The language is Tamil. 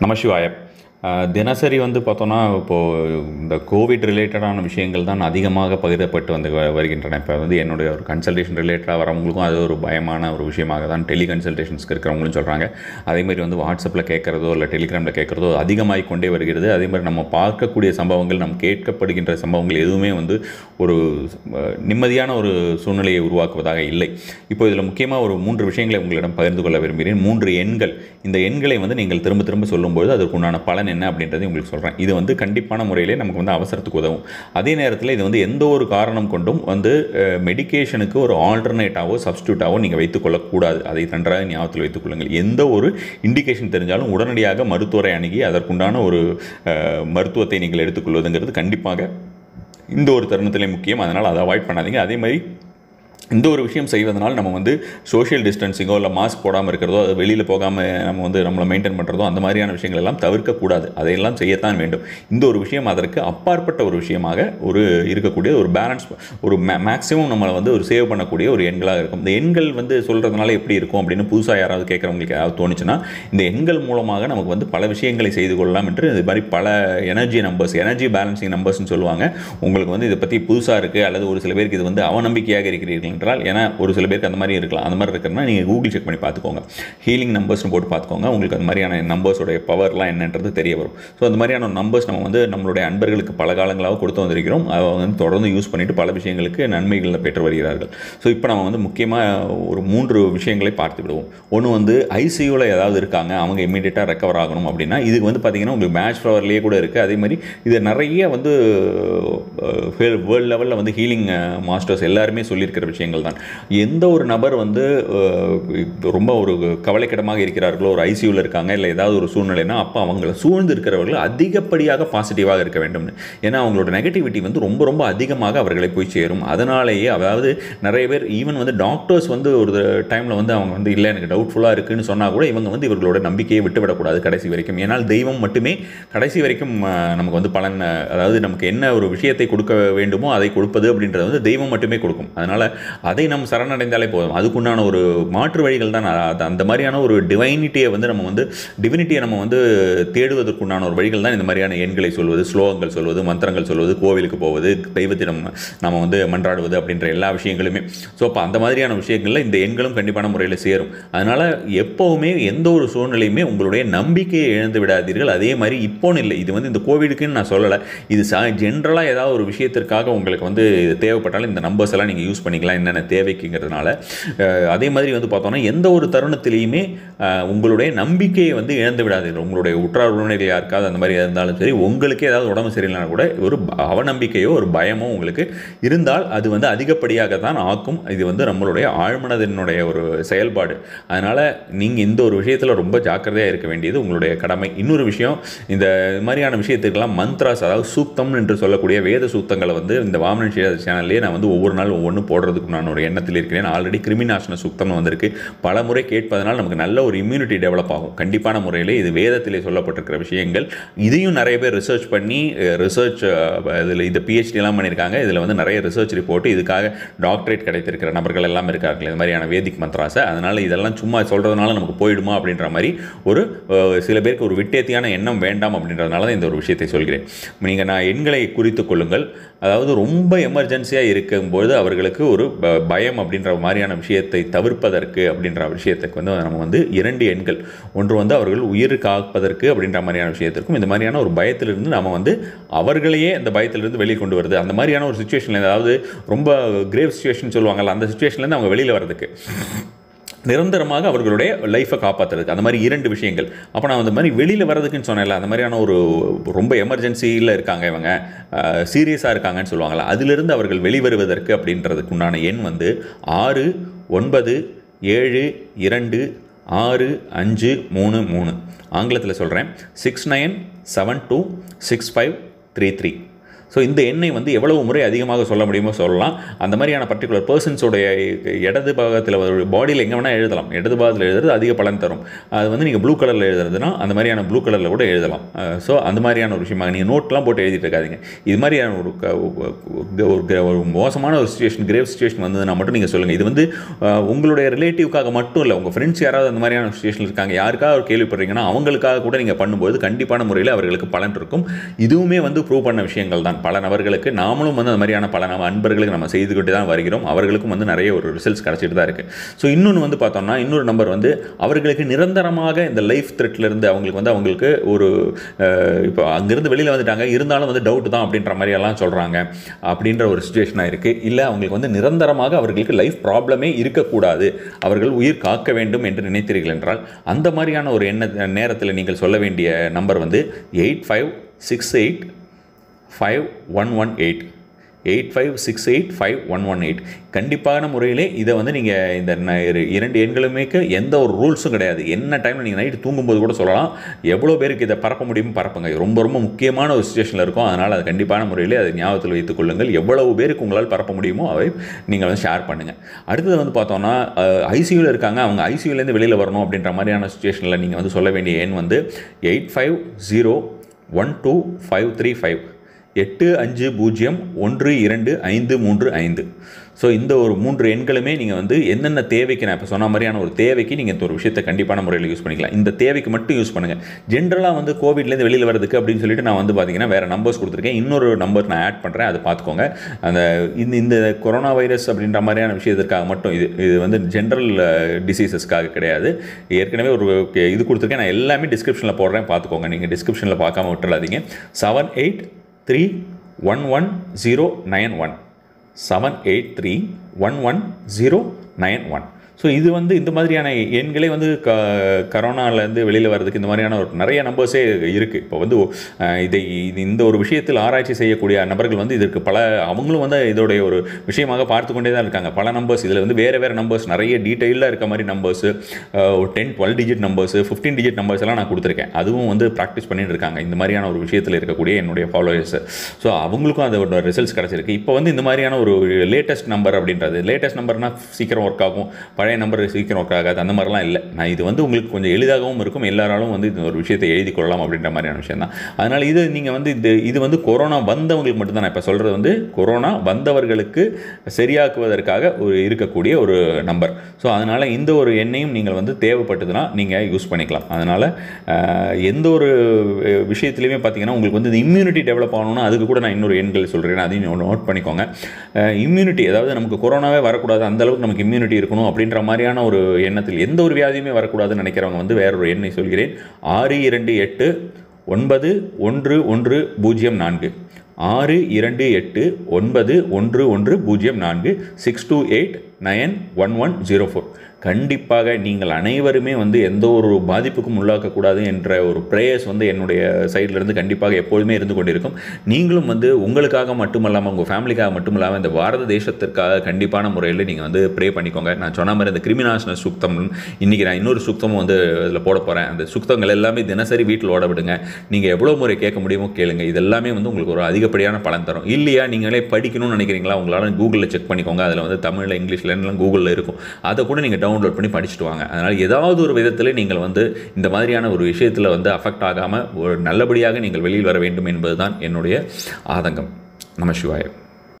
நமசிவாய அஹ், தினசரி வந்து பார்த்தோன்னா இப்போது இந்த கோவிட் ரிலேட்டடான விஷயங்கள் தான் அதிகமாக பகிரப்பட்டு வந்து வ- வருகின்றன இப்போ வந்து என்னுடைய ஒரு கன்சல்டேஷன் ரிலேட்டடாக வரவங்களுக்கும் அது ஒரு பயமான ஒரு விஷயமாக தான் டெலி கன்சல்டேஷன்ஸ்க்கு இருக்கிறவங்களும் சொல்கிறாங்க அதேமாதிரி வந்து வாட்ஸ்அப்பில் கேட்குறதோ இல்லை டெலிகிராமில் கேட்குறதோ அதிகமாகி கொண்டே வருகிறது அதே மாதிரி நம்ம பார்க்கக்கூடிய சம்பவங்கள் நம் கேட்கப்படுகின்ற சம்பவங்கள் எதுவுமே வந்து ஒரு அஹ், நிம்மதியான ஒரு சூழ்நிலையை உருவாக்குவதாக இல்லை இப்போ இதில் முக்கியமாக ஒரு மூன்று விஷயங்களை உங்களிடம் பகிர்ந்து கொள்ள விரும்புகிறேன் மூன்று எண்கள் இந்த எண்களை வந்து நீங்கள் திரும்ப திரும்ப சொல்லும்போது அதற்குண்டான பலன் என்ன அப்படின்றதை உங்களுக்கு சொல்கிறேன் இது வந்து கண்டிப்பான முறையிலே நமக்கு வந்து அவசரத்துக்கு உதவும் அதே நேரத்தில் இது வந்து எந்த ஒரு காரணம் கொண்டும் வந்து மெடிகேஷனுக்கு ஒரு ஆல்டர்னேட்டாவோ சப்ஸ்டியூட்டாவோ நீங்கள் வைத்துக்கொள்ளக்கூடாது அதை நன்றாக ஞாபகத்தில் வைத்துக் கொள்ளுங்கள் எந்த ஒரு இண்டிகேஷன் தெரிஞ்சாலும் உடனடியாக மருத்துவரை அணுகி அதற்குண்டான ஒரு அஹ், மருத்துவத்தை நீங்கள் எடுத்துக்கொள்வதுங்கிறது கண்டிப்பாக இந்த ஒரு தருணத்திலே முக்கியம் அதனால் அதை அவாய்ட் பண்ணாதீங்க அதே மாதிரி இந்த ஒரு விஷயம் செய்வதனால் நம்ம வந்து சோஷியல் டிஸ்டன்சிங்கோ இல்லை மாஸ்க் போடாமல் இருக்கிறதோ அது வெளியில் போகாமல் நம்ம வந்து நம்மளை மெயின்டைன் பண்ணுறதோ அந்த மாதிரியான விஷயங்கள் எல்லாம் தவிர்க்கக்கூடாது அதையெல்லாம் செய்யத்தான் வேண்டும் இந்த ஒரு விஷயம் அதற்கு அப்பாற்பட்ட ஒரு விஷயமாக ஒரு இருக்கக்கூடிய ஒரு பேலன்ஸ் ஒரு மே மேக்ஸிமம் நம்மளை வந்து ஒரு சேவ் பண்ணக்கூடிய ஒரு எண்களாக இருக்கும் இந்த எண்கள் வந்து சொல்கிறதுனால எப்படி இருக்கும் அப்படின்னு புதுசாக யாராவது கேட்குறவங்களுக்கு யாராவது தோணுச்சுன்னா இந்த எண்கள் மூலமாக நமக்கு வந்து பல விஷயங்களை செய்து கொள்ளலாம் என்று இது மாதிரி பல எனர்ஜி நம்பர்ஸ் எனர்ஜி பேலன்சிங் நம்பர்ஸ்னு சொல்லுவாங்க உங்களுக்கு வந்து இதை பற்றி புதுசாக இருக்குது அல்லது ஒரு சில பேருக்கு இது வந்து அவநம்பிக்கையாக இருக்கிறீர்கள் என்றால் ஏன்னா ஒரு சில பேருக்கு அந்த மாதிரி இருக்கலாம் அந்த மாதிரி இருக்கிறனா நீங்கள் கூகுள் செக் பண்ணி பார்த்துக்கோங்க ஹீலிங் நம்பர்ஸ்னு போட்டு பார்த்துக்கோங்க உங்களுக்கு அந்த மாதிரியான நம்பர்ஸோடைய பவர்லாம் என்னன்றது தெரிய வரும் ஸோ அந்த மாதிரியான நம்பர்ஸ் நம்ம வந்து நம்மளுடைய அன்பர்களுக்கு பல காலங்களாக கொடுத்து வந்திருக்கிறோம் அதை வந்து தொடர்ந்து யூஸ் பண்ணிட்டு பல விஷயங்களுக்கு நன்மைகளை பெற்று வருகிறார்கள் ஸோ இப்போ நம்ம வந்து முக்கியமாக ஒரு மூன்று விஷயங்களை பார்த்து விடுவோம் ஒன்று வந்து ஐசியூவில் ஏதாவது இருக்காங்க அவங்க இமீடியட்டாக ரெக்கவர் ஆகணும் அப்படின்னா இதுக்கு வந்து பார்த்தீங்கன்னா உங்களுக்கு மேட்ச் ஃப்ளவர்லேயே கூட இருக்குது அதே மாதிரி இது நிறைய வந்து வேர்ல்டு லெவலில் வந்து ஹீலிங் மாஸ்டர்ஸ் எல்லாருமே சொல்லியிருக்கிற விஷயங்கள் தான் எந்த ஒரு நபர் வந்து அஹ், ரொம்ப ஒரு கவலைக்கிடமாக இருக்கிறார்களோ ஒரு ஐசியூவில் இருக்காங்க இல்லை ஏதாவது ஒரு சூழ்நிலைனா அப்போ அவங்கள சூழ்ந்து இருக்கிறவர்கள் அதிகப்படியாக பாசிட்டிவாக இருக்க வேண்டும்னு ஏன்னா அவங்களோட நெகட்டிவிட்டி வந்து ரொம்ப ரொம்ப அதிகமாக அவர்களை போய் சேரும் அதனாலேயே அதாவது நிறைய பேர் ஈவன் வந்து டாக்டர்ஸ் வந்து ஒரு டைமில் வந்து அவங்க வந்து இல்லை எனக்கு டவுட்ஃபுல்லாக இருக்குன்னு சொன்னால் கூட இவங்க வந்து இவர்களோட நம்பிக்கையை விட்டுவிடக்கூடாது கடைசி வரைக்கும் ஏன்னால் தெய்வம் மட்டுமே கடைசி வரைக்கும் அஹ், நமக்கு வந்து பலன் அஹ், அதாவது நமக்கு என்ன ஒரு விஷயத்தை கொடுக்க வேண்டுமோ அதை கொடுப்பது அப்படின்றது வந்து தெய்வம் மட்டுமே கொடுக்கும் அதனால் அதை நம்ம சரணடைந்தாலே போதும் அதுக்குண்டான ஒரு மாற்று வழிகள் தான் அது அந்த மாதிரியான ஒரு டிவைனிட்டியை வந்து நம்ம வந்து டிவினிட்டியை நம்ம வந்து தேடுவதற்குண்டான ஒரு வழிகள் தான் இந்த மாதிரியான எண்களை சொல்வது ஸ்லோகங்கள் சொல்வது மந்திரங்கள் சொல்வது கோவிலுக்கு போவது தெய்வத்திடம் நம்ம வந்து மன்றாடுவது அப்படின்ற எல்லா விஷயங்களுமே ஸோ அப்போ அந்த மாதிரியான விஷயங்களில் இந்த எண்களும் கண்டிப்பான முறையில் சேரும் அதனால் எப்போவுமே எந்த ஒரு சூழ்நிலையுமே உங்களுடைய நம்பிக்கையை இழந்து விடாதீர்கள் அதே மாதிரி இப்போன்னு இல்லை இது வந்து இந்த கோவிடுக்குன்னு நான் சொல்லலை இது சா ஜென்ரலாக ஏதாவது ஒரு விஷயத்திற்காக உங்களுக்கு வந்து இது தேவைப்பட்டாலும் இந்த நம்பர்ஸ் எல்லாம் நீங்கள் யூஸ் பண்ணிக்கலாம் என்னென்ன தேவைக்குங்கிறதுனால அஹ், அதே மாதிரி வந்து பார்த்தோன்னா எந்த ஒரு தருணத்திலையுமே அஹ், உங்களுடைய நம்பிக்கையை வந்து இழந்து விடாதீர்கள் உங்களுடைய உற்றார் உறவினர்கள் யாருக்காவது அந்த மாதிரி இருந்தாலும் சரி உங்களுக்கே ஏதாவது உடம்பு சரியில்லைனா கூட ஒரு ப- அவநம்பிக்கையோ ஒரு பயமோ உங்களுக்கு இருந்தால் அது வந்து அதிகப்படியாக தான் ஆக்கும் இது வந்து நம்மளுடைய ஆழ்மனதினுடைய ஒரு செயல்பாடு அதனால் நீங்கள் இந்த ஒரு விஷயத்தில் ரொம்ப ஜாக்கிரதையாக இருக்க வேண்டியது உங்களுடைய கடமை இன்னொரு விஷயம் இந்த மாதிரியான விஷயத்துக்கெல்லாம் மந்த்ராஸ் அதாவது சூக்தம் என்று சொல்லக்கூடிய வேத சூக்தங்களை வந்து இந்த வாமனன் சேனல்லே நான் வந்து ஒவ்வொரு நாள் ஒவ்வொன்றும் போடுறதுக்கு நான் ஒரு எண்ணத்தில் இருக்கிறேன் ஆல்ரெடி கிருமிநாசன சூக்தம்னு வந்திருக்கு பல முறை கேட்பதனால் நமக்கு நல்ல ஒரு இம்யூனிட்டி டெவலப் ஆகும் கண்டிப்பான முறையில் இது வேதத்திலே சொல்லப்பட்டிருக்கிற விஷயங்கள் இதையும் நிறைய பேர் ரிசர்ச் பண்ணி ரிசர்ச் இதில் இது PhD எல்லாம் பண்ணியிருக்காங்க இதில் வந்து நிறைய ரிசர்ச் ரிப்போர்ட் இதுக்காக டாக்டரேட் கிடைத்திருக்கிற நபர்கள் எல்லாம் இருக்கார்கள் இது மாதிரியான வேதிக் மந்த்ராஸை அதனால் இதெல்லாம் சும்மா சொல்கிறதுனால நமக்கு போயிடுமா அப்படின்ற மாதிரி ஒரு அஹ், சில பேருக்கு ஒரு விட்டேத்தியான எண்ணம் வேண்டாம் அப்படின்றதுனால தான் இந்த ஒரு விஷயத்தை சொல்கிறேன் நீங்கள் நான் எண்களை குறித்து கொள்ளுங்கள் அதாவது ரொம்ப எமர்ஜென்சியாக இருக்கும்போது அவர்களுக்கு ஒரு ப- பயம் அப்படின்ற மாதிரியான விஷயத்தை தவிர்ப்பதற்கு அப்படின்ற விஷயத்துக்கு வந்து நம்ம வந்து இரண்டு எண்கள் ஒன்று வந்து அவர்கள் உயிர் காப்பதற்கு அப்படின்ற மாதிரியான விஷயத்திற்கும் இந்த மாதிரியான ஒரு பயத்திலிருந்து நம்ம வந்து அவர்களையே அந்த பயத்திலிருந்து வெளியே கொண்டு வருது அந்த மாதிரியான ஒரு சுச்சுவேஷனில் அதாவது ரொம்ப கிரேவ் சுச்சுவேஷன் சொல்லுவாங்கல்ல அந்த சுச்சுவேஷன்லேருந்து அவங்க வெளியில் வர்றதுக்கு நிரந்தரமாக அவர்களுடைய லைஃப்பை காப்பாற்றுறதுக்கு அந்த மாதிரி இரண்டு விஷயங்கள் அப்போ நான் அந்த மாதிரி வெளியில் வர்றதுக்குன்னு சொன்னேன்ல அந்த மாதிரியான ஒரு ரொம்ப எமர்ஜென்சியில் இருக்காங்க இவங்க சீரியஸாக இருக்காங்கன்னு சொல்லுவாங்கள்ல அதிலிருந்து அவர்கள் வெளிவருவதற்கு அப்படின்றதுக்கு உண்டான எண் வந்து ஆறு ஒன்பது ஏழு இரண்டு ஆறு அஞ்சு மூணு மூணு ஆங்கிலத்தில் சொல்கிறேன் six nine seven two six five three three so இந்த எண்ணெய் வந்து எவ்வளவு முறை அதிகமாக சொல்ல முடியுமோ சொல்லலாம் அந்த மாதிரியான பர்டிகுலர் பர்சன்ஸோடைய இடது பாகத்தில் பாடியில் எங்கே வேணால் எழுதலாம் இடது பாகத்தில் எழுதுறது அதிக பலன் தரும் அது வந்து நீங்கள் ப்ளூ கலரில் எழுதுறதுனா அந்த மாதிரியான ப்ளூ கலரில் கூட எழுதலாம் ஸோ அந்த மாதிரியான ஒரு விஷயமாக நீங்கள் நோட்லாம் போட்டு எழுதிட்டு இருக்காதீங்க இது மாதிரியான ஒரு க- ஒரு க- ஒரு மோசமான ஒரு சுச்சுவேஷன் கிரேவ் சுச்சுவேஷன் வந்ததுன்னா மட்டும் நீங்கள் சொல்லுங்கள் இது வந்து அஹ், உங்களுடைய ரிலேட்டிவ்க்காக மட்டும் இல்லை உங்கள் ஃப்ரெண்ட்ஸ் யாராவது அந்த மாதிரியான சுச்சுவேஷன் இருக்காங்க யாருக்காக ஒரு கேள்விப்படுறீங்கன்னா அவங்களுக்காக கூட நீங்கள் பண்ணும்போது கண்டிப்பான முறையில் அவர்களுக்கு பலன் இருக்கும் இதுவுமே வந்து ப்ரூவ் பண்ண விஷயங்கள் தான் பல நபர்களுக்கு நாமளும் வந்து அந்த மாதிரியான பல நம்ம அன்பர்களுக்கு நம்ம செய்துக்கிட்டு தான் வருகிறோம் அவர்களுக்கும் வந்து நிறைய ஒரு ரிசல்ட்ஸ் கிடச்சிட்டு தான் இருக்குது ஸோ இன்னொன்று வந்து பார்த்தோம்னா இன்னொரு நம்பர் வந்து அவர்களுக்கு நிரந்தரமாக இந்த லைஃப் இருந்து அவங்களுக்கு வந்து அவங்களுக்கு ஒரு அஹ், இப்போ அங்கேருந்து வெளியில் வந்துட்டாங்க இருந்தாலும் வந்து டவுட் தான் அப்படின்ற மாதிரி எல்லாம் சொல்கிறாங்க அப்படின்ற ஒரு சுச்சுவேஷனாக இருக்குது இல்லை அவங்களுக்கு வந்து நிரந்தரமாக அவர்களுக்கு லைஃப் ப்ராப்ளமே இருக்கக்கூடாது அவர்கள் உயிர் காக்க வேண்டும் என்று நினைத்தீர்கள் என்றால் அந்த மாதிரியான ஒரு எண்ண நேரத்தில் நீங்கள் சொல்ல வேண்டிய நம்பர் வந்து eight five six eight five one one eight eight five six eight five one one eight கண்டிப்பான முறையிலே இதை வந்து நீங்கள் இந்த ந- இரு- இரண்டு எண்களுமேக்கு எந்த ஒரு ரூல்ஸும் கிடையாது என்ன டைமில் நீங்கள் நைட்டு தூங்கும்போது கூட சொல்லலாம் எவ்வளோ பேருக்கு இதை பரப்ப முடியுமோ பரப்புங்க இது ரொம்ப ரொம்ப முக்கியமான ஒரு சுச்சுவேஷனில் இருக்கும் அதனால் அது கண்டிப்பான முறையிலே அதை ஞாபகத்தில் வைத்துக் கொள்ளுங்கள் எவ்வளவு பேருக்கு உங்களால் பரப்ப முடியுமோ அவை நீங்கள் வந்து ஷேர் பண்ணுங்கள் அடுத்தது வந்து பார்த்தோம்னா ஐசியூவில் இருக்காங்க அவங்க ஐசியூலேருந்து வெளியில் வரணும் அப்படின்ற மாதிரியான சுச்சுவேஷனில் நீங்கள் வந்து சொல்ல வேண்டிய எண் வந்து eight five zero one two five three five எட்டு அஞ்சு பூஜ்ஜியம் ஒன்று இரண்டு ஐந்து மூன்று ஐந்து ஸோ இந்த ஒரு மூன்று எண்களுமே நீங்கள் வந்து என்னென்ன தேவைக்கு நான் இப்போ சொன்ன மாதிரியான ஒரு தேவைக்கு நீங்கள் இந்த ஒரு விஷயத்தை கண்டிப்பான முறையில் யூஸ் பண்ணிக்கலாம் இந்த தேவைக்கு மட்டும் யூஸ் பண்ணுங்கள் ஜென்ரலாக வந்து கோவிட்லேருந்து வெளியில் வரதுக்கு அப்படின்னு சொல்லிட்டு நான் வந்து பார்த்தீங்கன்னா வேறு நம்பர்ஸ் கொடுத்துருக்கேன் இன்னொரு நம்பர் நான் ஆட் பண்ணுறேன் அதை பார்த்துக்கோங்க அந்த இந்த இந்த கொரோனா வைரஸ் அப்படின்ற மாதிரியான விஷயத்திற்காக மட்டும் இது இது வந்து ஜென்ரல் டிசீசஸ்க்காக கிடையாது ஏற்கனவே ஒரு இது கொடுத்துருக்கேன் நான் எல்லாமே டிஸ்கிரிப்ஷனில் போடுறேன் பார்த்துக்கோங்க நீங்கள் டிஸ்கிரிப்ஷனில் பார்க்காம விட்டுறாதீங்க seven eight three one one zero nine one seven eight three one one zero nine one so இது வந்து இந்த மாதிரியான எண்களே வந்து க கரோனாலேருந்து வெளியில் வர்றதுக்கு இந்த மாதிரியான ஒரு நிறைய நம்பர்ஸே இருக்குது இப்போ வந்து அஹ், இதை இது இந்த ஒரு விஷயத்தில் ஆராய்ச்சி செய்யக்கூடிய நபர்கள் வந்து இதற்கு பல அவங்களும் வந்து இதோடைய ஒரு விஷயமாக பார்த்து கொண்டே தான் இருக்காங்க பல நம்பர்ஸ் இதில் வந்து வேறு வேறு நம்பர்ஸ் நிறைய டீட்டெயிலாக இருக்க மாதிரி நம்பர்ஸு ஒரு ten twelve digit numbers fifteen digit numbers எல்லாம் நான் கொடுத்துருக்கேன் அதுவும் வந்து ப்ராக்டிஸ் பண்ணிட்டு இருக்காங்க இந்த மாதிரியான ஒரு விஷயத்தில் இருக்கக்கூடிய என்னுடைய ஃபாலோவர்ஸ் ஸோ அவங்களுக்கும் அதோட ரிசல்ட்ஸ் கிடச்சிருக்கு இப்போ வந்து இந்த மாதிரியான ஒரு லேட்டஸ்ட் நம்பர் அப்படின்றது லேட்டஸ்ட் நம்பர்னால் சீக்கிரம் ஒர்க் ஆகும் பழைய நம்பர் சீக்கிரம் ஒர்க் ஆகாது அந்த மாதிரிலாம் இல்லை நான் இது வந்து உங்களுக்கு கொஞ்சம் எளிதாகவும் இருக்கும் எல்லாராலும் வந்து இந்த ஒரு விஷயத்தை எழுதி கொள்ளலாம் அப்படின்ற மாதிரியான விஷயம் தான் அதனால் இது நீங்கள் வந்து இது இது வந்து கொரோனா வந்தவங்களுக்கு மட்டும்தான் நான் இப்போ சொல்கிறது வந்து கொரோனா வந்தவர்களுக்கு சரியாக்குவதற்காக ஒரு இருக்கக்கூடிய ஒரு நம்பர் ஸோ அதனால் இந்த ஒரு எண்ணையும் நீங்கள் வந்து தேவைப்பட்டதுன்னா நீங்கள் யூஸ் பண்ணிக்கலாம் அதனால் எந்த ஒரு அஹ், விஷயத்துலையுமே பார்த்தீங்கன்னா உங்களுக்கு வந்து இந்த இம்யூனிட்டி டெவலப் ஆகணும்னா அதுக்கு கூட நான் இன்னொரு எண்கள் சொல்கிறேன் அதையும் நோட் பண்ணிக்கோங்க இம்யூனிட்டி அதாவது நமக்கு கொரோனாவே வரக்கூடாது அந்த அளவுக்கு நமக்கு இம்யூனிட்டி இருக்கணும் அப்படின்ற மாதிரியான ஒரு எண்ணத்தில் எந்த ஒரு வியாதியுமே வரக்கூடாதுன்னு நினைக்கிறவங்க வந்து வேற ஒரு எண்ணை சொல்கிறேன் ஆறு இரண்டு எட்டு ஒன்பது ஒன்று ஒன்று பூஜ்ஜியம் நான்கு ஆறு இரண்டு எட்டு ஒன்பது ஒன்று ஒன்று பூஜ்ஜியம் நான்கு six two eight nine one one zero four கண்டிப்பாக நீங்கள் அனைவருமே வந்து எந்த ஒரு பாதிப்புக்கும் உள்ளாக்கக்கூடாது என்ற ஒரு ப்ரேயர்ஸ் வந்து என்னுடைய சைட்லேருந்து கண்டிப்பாக எப்பொழுதுமே இருந்து கொண்டிருக்கும் நீங்களும் வந்து உங்களுக்காக மட்டுமல்லாமல் உங்கள் ஃபேமிலிக்காக மட்டுமில்லாமல் இந்த பாரத தேசத்திற்காக கண்டிப்பான முறையில் நீங்கள் வந்து ப்ரே பண்ணிக்கோங்க நான் சொன்ன மாதிரி இந்த கிருமிநாசன சுத்தம் இன்றைக்கி நான் இன்னொரு சுத்தமும் வந்து இதில் போட போகிறேன் அந்த சுத்தங்கள் எல்லாமே தினசரி வீட்டில் ஓட விடுங்க நீங்கள் எவ்வளோ முறை கேட்க முடியுமோ கேளுங்க இது எல்லாமே வந்து உங்களுக்கு ஒரு அதிகப்படியான பலன் தரும் இல்லையா நீங்களே படிக்கணும்னு நினைக்கிறீங்களா உங்களால் கூகுளில் செக் பண்ணிக்கோங்க அதில் வந்து தமிழில் இங்கிலீஷில் எல்லாம் கூகுளில் இருக்கும் அதை கூட நீங்கள் டவுன்லோட் பண்ணி படிச்சுட்டு வாங்க அதனால் ஏதாவது ஒரு விதத்தில் நீங்கள் வந்து இந்த மாதிரியான ஒரு விஷயத்தில் வந்து அஃபெக்ட் ஆகாமல் ஒரு நல்லபடியாக நீங்கள் வெளியில் வர வேண்டும் என்பதுதான் என்னுடைய ஆதங்கம் நம சிவாயம்